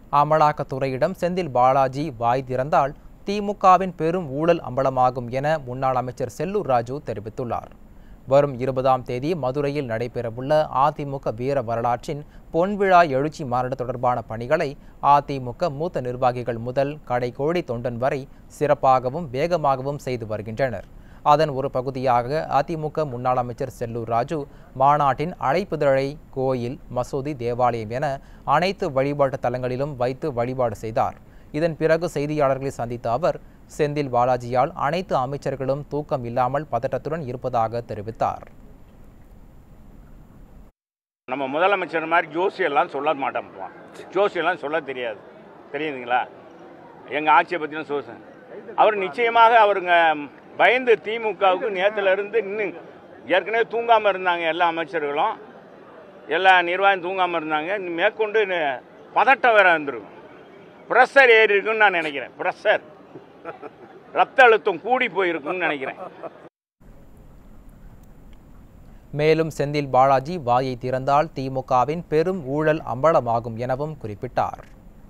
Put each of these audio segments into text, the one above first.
அமலாக்கத்துறையிடம் செந்தில் பாலாஜி வாய் திறந்தால் திமுகவின் பெரும் ஊழல் அம்பலமாகும் என முன்னாள் அமைச்சர் செல்லூர் ராஜு தெரிவித்துள்ளார் வரும் இருபதாம் தேதி மதுரையில் நடைபெறவுள்ள அதிமுக வீர வரலாற்றின் பொன்விழா எழுச்சி மாநாடு தொடர்பான பணிகளை அதிமுக மூத்த நிர்வாகிகள் முதல் கடைக்கோடி தொண்டன் வரை சிறப்பாகவும் வேகமாகவும் செய்து வருகின்றனர் அதன் ஒரு பகுதியாக அதிமுக முன்னாள் அமைச்சர் செல்லூர் ராஜு மாநாட்டின் அழைப்புதழை கோயில் மசூதி தேவாலயம் என அனைத்து வழிபாட்டு தலங்களிலும் வைத்து வழிபாடு செய்தார் இதன் பிறகு செய்தியாளர்களை சந்தித்த அவர் செந்தில் பாலாஜியால் அனைத்து அமைச்சர்களும் தூக்கம் இல்லாமல் பதட்டத்துடன் இருப்பதாக தெரிவித்தார் நம்ம முதலமைச்சர் மாதிரி ஜோசியெல்லாம் சொல்ல மாட்டோம் ஜோசியெல்லாம் சொல்ல தெரியாது தெரியுதுங்களா எங்கள் ஆட்சியை பற்றின சோசன் அவர் நிச்சயமாக அவருங்க பயந்து திமுகவுக்கு நேத்துல இருந்து இன்னும் ஏற்கனவே தூங்காமல் இருந்தாங்க எல்லா அமைச்சர்களும் எல்லா நிர்வாகம் தூங்காமல் இருந்தாங்க இன்னும் மேற்கொண்டு ந- பதட்டம் வேற வந்துருக்கும் ப்ரெஷர் ஏறி இருக்குன்னு நான் நினைக்கிறேன் ப்ரெஷர் ரத்த அழுத்தம் கூடி போயிருக்குன்னு நினைக்கிறேன் மேலும் செந்தில் பாலாஜி வாயை திறந்தால் திமுகவின் பெரும் ஊழல் அம்பலமாகும் எனவும் குறிப்பிட்டார்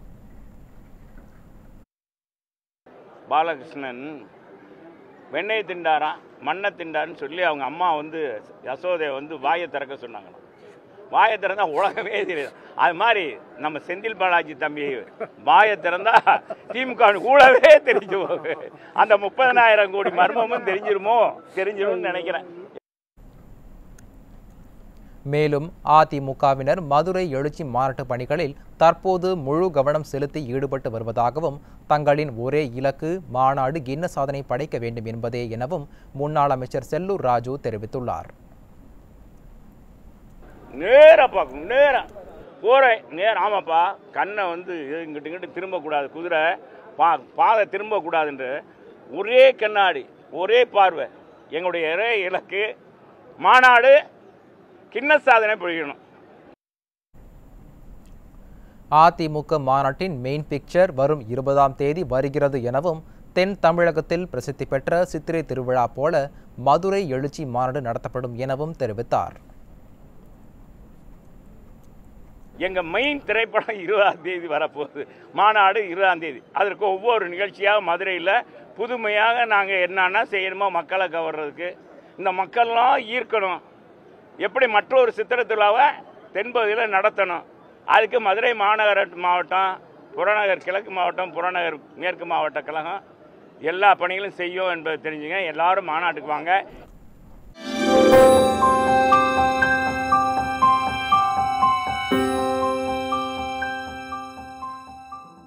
பாலகிருஷ்ணன் வெண்ணெய் திண்டாராம் மண்ணை திண்டாருன்னு சொல்லி அவங்க அம்மா வந்து யசோதையை வந்து வாயை திறக்க சொன்னாங்களாம் வாயை திறந்தா உலகமே தெரியாது அது மாதிரி நம்ம செந்தில் பாலாஜி தம்பி வாயை திறந்தா திமுக கூடவே தெரிஞ்சு போகும் அந்த முப்பதனாயிரம் கோடி மர்மமும் தெரிஞ்சிருமோ தெரிஞ்சிரும்னு நினைக்கிறேன் மேலும் அதிமுகவினர் மதுரை எழுச்சி மாநாட்டு பணிகளில் தற்போது முழு கவனம் செலுத்தி ஈடுபட்டு வருவதாகவும் தங்களின் ஒரே இலக்கு மாநாடு கின்ன சாதனை படைக்க வேண்டும் என்பதே எனவும் முன்னாள் அமைச்சர் செல்லூர் ராஜு தெரிவித்துள்ளார் நேரா பார்க்கணும் நேரா போகிறேன் நேரம் ஆமாப்பா கண்ணை வந்து இங்கிட்டு இங்கிட்டு திரும்பக்கூடாது குதிரை பா பாதை திரும்பக்கூடாதுன்று ஒரே கண்ணாடி ஒரே பார்வை எங்களுடைய ஒரே இலக்கு மாநாடு கிண்ண சாதனை பொழியணும் அதிமுக மாநாட்டின் மெயின் பிக்சர் வரும் இருபதாம் தேதி வருகிறது எனவும் தென் தமிழகத்தில் பிரசித்தி பெற்ற சித்திரை திருவிழா போல மதுரை எழுச்சி மாநாடு நடத்தப்படும் எனவும் தெரிவித்தார் எங்கள் மெயின் திரைப்படம் இருபதாம் தேதி வரப்போகுது மாநாடு இருபதாம் தேதி அதற்கு ஒவ்வொரு நிகழ்ச்சியாக மதுரையில் புதுமையாக நாங்கள் என்னென்ன செய்யணுமோ மக்களை கவர்றதுக்கு இந்த மக்கள்லாம் ஈர்க்கணும் எப்படி மற்றொரு சித்திரை திருவிழாவை தென்பகுதியில் நடத்தணும் அதுக்கு மதுரை மாநகர மாவட்டம் புறநகர் கிழக்கு மாவட்டம் புறநகர் மேற்கு மாவட்ட கழகம் எல்லா பணிகளும் செய்யும் என்பதை தெரிஞ்சுங்க எல்லாரும் மாநாட்டுக்கு வாங்க